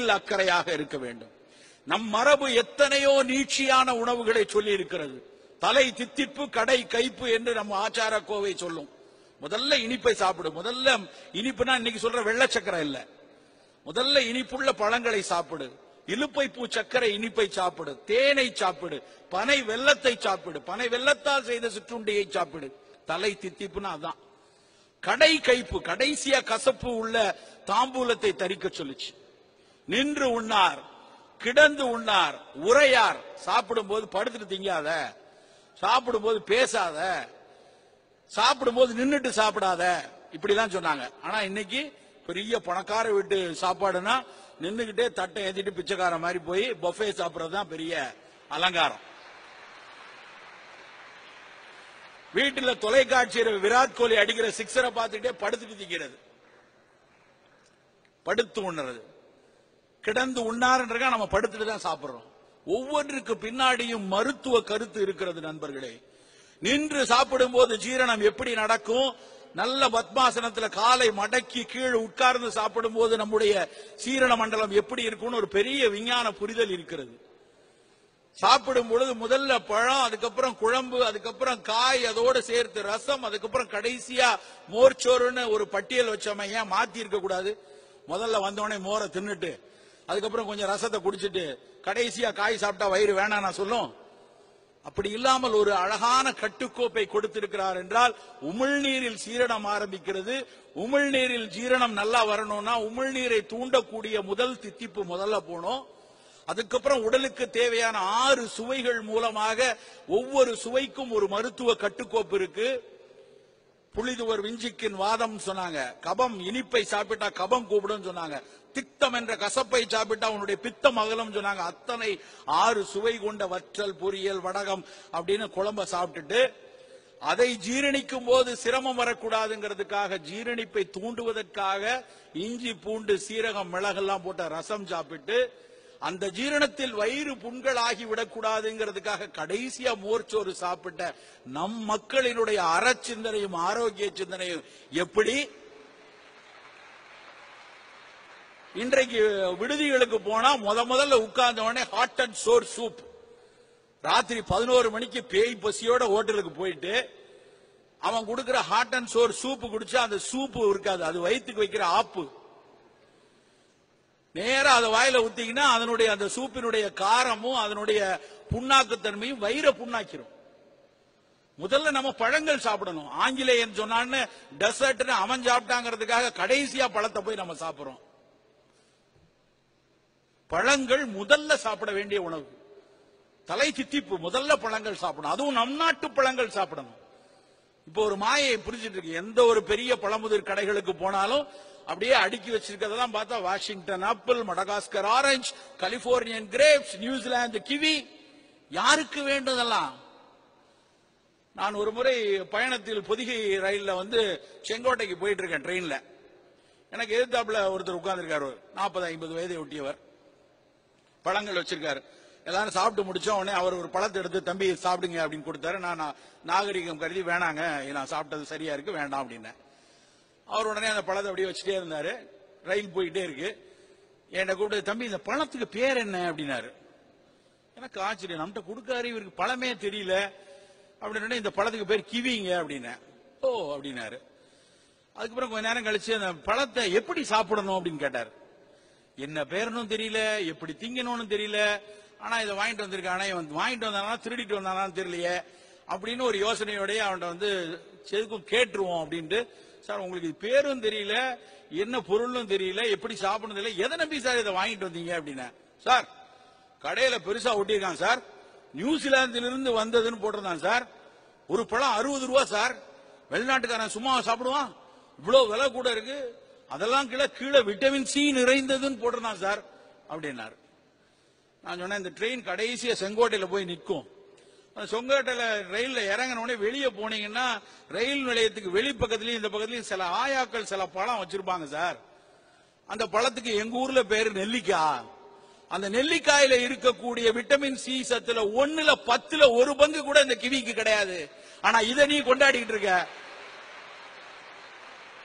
உணவில் அக்கறையாக இருக்க வேண்டும் நம் மரபு எத்தனையோ நீட்சியான உணவுகளை சொல்லி இருக்கிறது தலை தித்திப்பு கடை கைப்பு என்று நம்ம ஆச்சார கோவை சொல்லும் முதல்ல இனிப்பை சாப்பிடு முதல்ல இனிப்புனா இன்னைக்கு சொல்ற வெள்ளை சக்கரை இல்ல முதல்ல இனிப்புள்ள பழங்களை சாப்பிடு இலுப்பை பூ சக்கரை இனிப்பை சாப்பிடு தேனை சாப்பிடு பனை வெல்லத்தை சாப்பிடு பனை வெல்லத்தால் செய்த சிற்றுண்டியை சாப்பிடு தலை தித்திப்புனா அதான் கடை கைப்பு கடைசியா கசப்பு உள்ள தாம்பூலத்தை தரிக்க சொல்லுச்சு நின்று உண்ணார் கிடந்து உண்ணார் உரையார் சாப்பிடும்போது படுத்துட்டு திங்காத சாப்பிடும்போது பேசாத சாப்பிடும்போது நின்னுட்டு சாப்பிடாத இப்படிலாம் சொன்னாங்க ஆனா இன்னைக்கு பெரிய பணக்கார வீட்டு சாப்பாடுனா நின்னுகிட்டே தட்டை ஏத்திட்டு பிச்சைக்கார மாதிரி போய் பஃபே சாப்பிடுறது தான் பெரிய அலங்காரம் வீட்டுல தொலைக்காட்சியில விராட் கோலி அடிக்கிற சிக்ஸரை பார்த்துட்டே படுத்துட்டு திங்கிறது படுத்து உண்ணுறது கிடந்து உண்ணாருன்றா நம்ம படுத்துட்டு தான் சாப்பிடுறோம் ஒவ்வொன்றுக்கு பின்னாடியும் மருத்துவ கருத்து இருக்கிறது நண்பர்களே நின்று சாப்பிடும் போது ஜீரணம் எப்படி நடக்கும் நல்ல பத்மாசனத்துல காலை மடக்கி கீழே உட்கார்ந்து சாப்பிடும் போது நம்முடைய சீரண மண்டலம் எப்படி இருக்கும்னு ஒரு பெரிய விஞ்ஞான புரிதல் இருக்கிறது சாப்பிடும் பொழுது முதல்ல பழம் அதுக்கப்புறம் குழம்பு அதுக்கப்புறம் காய் அதோட சேர்த்து ரசம் அதுக்கப்புறம் கடைசியா மோர்ச்சோறுன்னு ஒரு பட்டியல் வச்சோமே ஏன் மாத்தி இருக்க கூடாது முதல்ல வந்தோடனே மோரை தின்னுட்டு அதுக்கப்புறம் கொஞ்சம் ரசத்தை குடிச்சிட்டு கடைசியா காய் சாப்பிட்டா வயிறு வேணாம் நான் சொல்லும் அப்படி இல்லாமல் ஒரு அழகான கட்டுக்கோப்பை கொடுத்திருக்கிறார் என்றால் உமிழ்நீரில் சீரணம் ஆரம்பிக்கிறது உமிழ்நீரில் ஜீரணம் நல்லா வரணும்னா உமிழ்நீரை தூண்டக்கூடிய முதல் தித்திப்பு முதல்ல போனோம் அதுக்கப்புறம் உடலுக்கு தேவையான ஆறு சுவைகள் மூலமாக ஒவ்வொரு சுவைக்கும் ஒரு மருத்துவ கட்டுக்கோப்பு இருக்கு புளிதுவர் விஞ்சிக்கின் வாதம் சொன்னாங்க கபம் இனிப்பை சாப்பிட்டா கபம் கூப்பிடும் சொன்னாங்க திக்தம் என்ற கசப்பை சாப்பிட்டா உன்னுடைய பித்தம் அகலம் சொன்னாங்க அத்தனை ஆறு சுவை கொண்ட வற்றல் பொரியல் வடகம் அப்படின்னு குழம்ப சாப்பிட்டுட்டு அதை ஜீரணிக்கும் போது சிரமம் வரக்கூடாதுங்கிறதுக்காக ஜீரணிப்பை தூண்டுவதற்காக இஞ்சி பூண்டு சீரகம் மிளகெல்லாம் போட்ட ரசம் சாப்பிட்டு அந்த ஜீரணத்தில் வயிறு புண்கள் ஆகிவிடக்கூடாதுங்கிறதுக்காக கடைசியா மோர்ச்சோறு சாப்பிட்ட நம் மக்களினுடைய அறச்சிந்தனையும் ஆரோக்கிய சிந்தனையும் எப்படி இன்றைக்கு விடுதிகளுக்கு போனா முத முதல்ல உட்கார்ந்த உடனே ஹாட் அண்ட் சோர் சூப் ராத்திரி பதினோரு மணிக்கு பேய் பசியோட ஹோட்டலுக்கு போயிட்டு அவன் கொடுக்கிற ஹாட் அண்ட் சோர் சூப்பு குடிச்சா அந்த சூப்பு இருக்காது அது வயிற்றுக்கு வைக்கிற ஆப்பு நேரா அதை வாயில ஊத்திக்கினா அதனுடைய அந்த சூப்பினுடைய காரமும் அதனுடைய புண்ணாக்குத்தன்மையும் வயிற புண்ணாக்கிரும் முதல்ல நம்ம பழங்கள் சாப்பிடணும் ஆங்கிலேயன் சொன்னான்னு டெசர்ட்னு அவன் சாப்பிட்டாங்கிறதுக்காக கடைசியா பழத்தை போய் நம்ம சாப்பிடுறோம் பழங்கள் முதல்ல சாப்பிட வேண்டிய உணவு தலை தித்திப்பு முதல்ல பழங்கள் சாப்பிடணும் அதுவும் நம் நாட்டு பழங்கள் சாப்பிடணும் இப்போ ஒரு மாயை புரிஞ்சிட்டு இருக்கு எந்த ஒரு பெரிய பழமுதிர் கடைகளுக்கு போனாலும் அப்படியே அடுக்கி வச்சிருக்கிறதெல்லாம் பார்த்தா Washington apple Madagascar orange Californian grapes New Zealand kiwi யாருக்கு வேண்டும் இதெல்லாம் நான் ஒரு முறை பயணத்தில் பொதிகை ரயில்ல வந்து செங்கோட்டைக்கு போயிட்டு இருக்கேன் ட்ரெயின்ல எனக்கு எதிர்த்தாப்புல ஒருத்தர் உட்கார்ந்துருக்காரு நாற்பது ஐம்பது வயதை ஒட்டியவர் பழங்கள் வச்சிருக்காரு எல்லாரும் சாப்பிட்டு முடிச்சோம் உடனே அவர் ஒரு பழத்தை எடுத்து தம்பி சாப்பிடுங்க அப்படின்னு கொடுத்தாரு நான் நான் நாகரிகம் கருதி வேணாங்க நான் சாப்பிட்டது சரியா இருக்கு வேண்டாம் அப்படின்னேன் அவர் உடனே அந்த பழத்தை அப்படியே வச்சுட்டே இருந்தாரு ரயில் போயிட்டே இருக்கு என்னை கூப்பிட்டு தம்பி இந்த பழத்துக்கு பேர் என்ன அப்படின்னாரு எனக்கு ஆச்சரியம் நம்மகிட்ட கொடுக்காரு இவருக்கு பழமே தெரியல அப்படின்னு இந்த பழத்துக்கு பேர் கிவிங்க அப்படின்னேன் ஓ அப்படின்னாரு அதுக்கப்புறம் கொஞ்ச நேரம் கழிச்சு அந்த பழத்தை எப்படி சாப்பிடணும் அப்படின்னு கேட்டார் என்ன பேரணும் தெரியல எப்படி திங்கணும்னு தெரியல ஆனா இதை வாங்கிட்டு வந்திருக்கானே இவன் வாங்கிட்டு வந்தானா திருடிட்டு வந்தானான்னு தெரியலையே அப்படின்னு ஒரு யோசனையோடய அவன்கிட்ட வந்து எதுக்கும் கேட்டுருவோம் அப்படின்ட்டு சார் உங்களுக்கு இது பேரும் தெரியல என்ன பொருளும் தெரியல எப்படி சாப்பிடணும் தெரியல எதை நம்பி சார் இதை வாங்கிட்டு வந்தீங்க அப்படின்னா சார் கடையில பெருசா ஒட்டியிருக்கான் சார் நியூசிலாந்திலிருந்து வந்ததுன்னு போட்டிருந்தான் சார் ஒரு பழம் அறுபது ரூபா சார் வெளிநாட்டுக்காரன் சும்மா சாப்பிடுவான் இவ்வளவு விலை கூட இருக்கு அதெல்லாம் கீழே கீழே விட்டமின் சி நிறைந்ததுன்னு போட்டிருந்தான் சார் அப்படின்னாரு நான் சொன்னேன் இந்த ட்ரெயின் கடைசியா செங்கோட்டையில போய் நிற்கும் அந்த செங்கோட்டையில ரயில்ல இறங்கின உடனே வெளியே போனீங்கன்னா ரயில் நிலையத்துக்கு வெளி பக்கத்துலயும் இந்த பக்கத்துலயும் சில ஆயாக்கள் சில பழம் வச்சிருப்பாங்க சார் அந்த பழத்துக்கு எங்க ஊர்ல பேரு நெல்லிக்காய் அந்த நெல்லிக்காயில இருக்கக்கூடிய விட்டமின் சி சத்துல ஒண்ணுல பத்துல ஒரு பங்கு கூட இந்த கிவிக்கு கிடையாது ஆனா இதை நீ கொண்டாடிட்டு இருக்க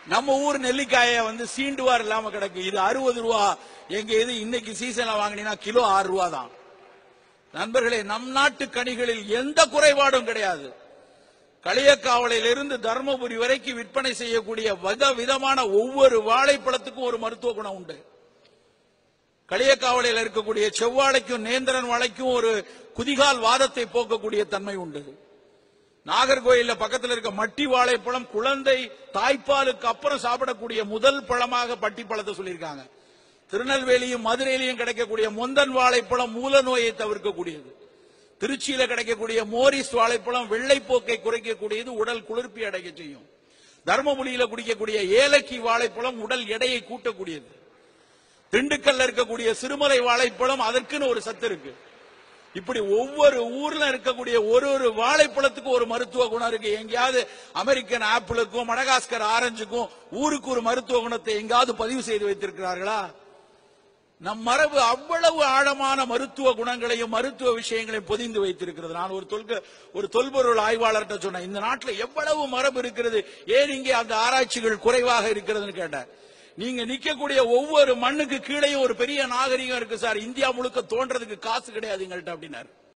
நம்ம ஊர் நெல்லிக்காய வந்து சீண்டுவார் இல்லாம கிடக்கு இது அறுபது ரூபா எங்க இது இன்னைக்கு சீசன்ல வாங்கினீங்கன்னா கிலோ ஆறு ரூபா தான் நண்பர்களே நம் நாட்டு கனிகளில் எந்த குறைபாடும் கிடையாது களியக்காவலில் இருந்து தர்மபுரி வரைக்கும் விற்பனை செய்யக்கூடிய வித விதமான ஒவ்வொரு வாழைப்பழத்துக்கும் ஒரு மருத்துவ குணம் உண்டு களியக்காவலில் இருக்கக்கூடிய செவ்வாழைக்கும் நேந்திரன் வாழைக்கும் ஒரு குதிகால் வாதத்தை போக்கக்கூடிய தன்மை உண்டு நாகர்கோயில்ல பக்கத்துல இருக்க மட்டி வாழைப்பழம் குழந்தை தாய்ப்பாலுக்கு அப்புறம் சாப்பிடக்கூடிய முதல் பழமாக பட்டி பழத்தை சொல்லியிருக்காங்க திருநெல்வேலியும் மதுரையிலையும் கிடைக்கக்கூடிய முந்தன் வாழைப்பழம் மூல நோயை தவிர்க்கக்கூடியது திருச்சியில கிடைக்கக்கூடிய மோரிஸ் வாழைப்பழம் வெள்ளைப்போக்கை குறைக்கக்கூடியது உடல் குளிர்ப்பி அடைய செய்யும் தர்மபுரியில குடிக்கக்கூடிய ஏலக்கி வாழைப்பழம் உடல் எடையை கூட்டக்கூடியது திண்டுக்கல்ல இருக்கக்கூடிய சிறுமலை வாழைப்பழம் அதற்குன்னு ஒரு சத்து இருக்கு இப்படி ஒவ்வொரு ஊர்ல இருக்கக்கூடிய ஒரு ஒரு வாழைப்பழத்துக்கு ஒரு மருத்துவ குணம் இருக்கு எங்கேயாவது அமெரிக்கன் ஆப்பிளுக்கும் மடகாஸ்கர் ஆரஞ்சுக்கும் ஊருக்கு ஒரு மருத்துவ குணத்தை எங்காவது பதிவு செய்து வைத்திருக்கிறார்களா நம் மரபு அவ்வளவு ஆழமான மருத்துவ குணங்களையும் மருத்துவ விஷயங்களையும் பொதிந்து வைத்திருக்கிறது நான் ஒரு தொல்க ஒரு தொல்பொருள் ஆய்வாளர்கிட்ட சொன்னேன் இந்த நாட்டில் எவ்வளவு மரபு இருக்கிறது ஏன் இங்கே அந்த ஆராய்ச்சிகள் குறைவாக இருக்கிறதுன்னு கேட்டேன் நீங்க நிக்கக்கூடிய ஒவ்வொரு மண்ணுக்கு கீழேயும் ஒரு பெரிய நாகரிகம் இருக்கு சார் இந்தியா முழுக்க தோன்றதுக்கு காசு கிடையாது எங்கள்கிட்ட அப்படின்னாரு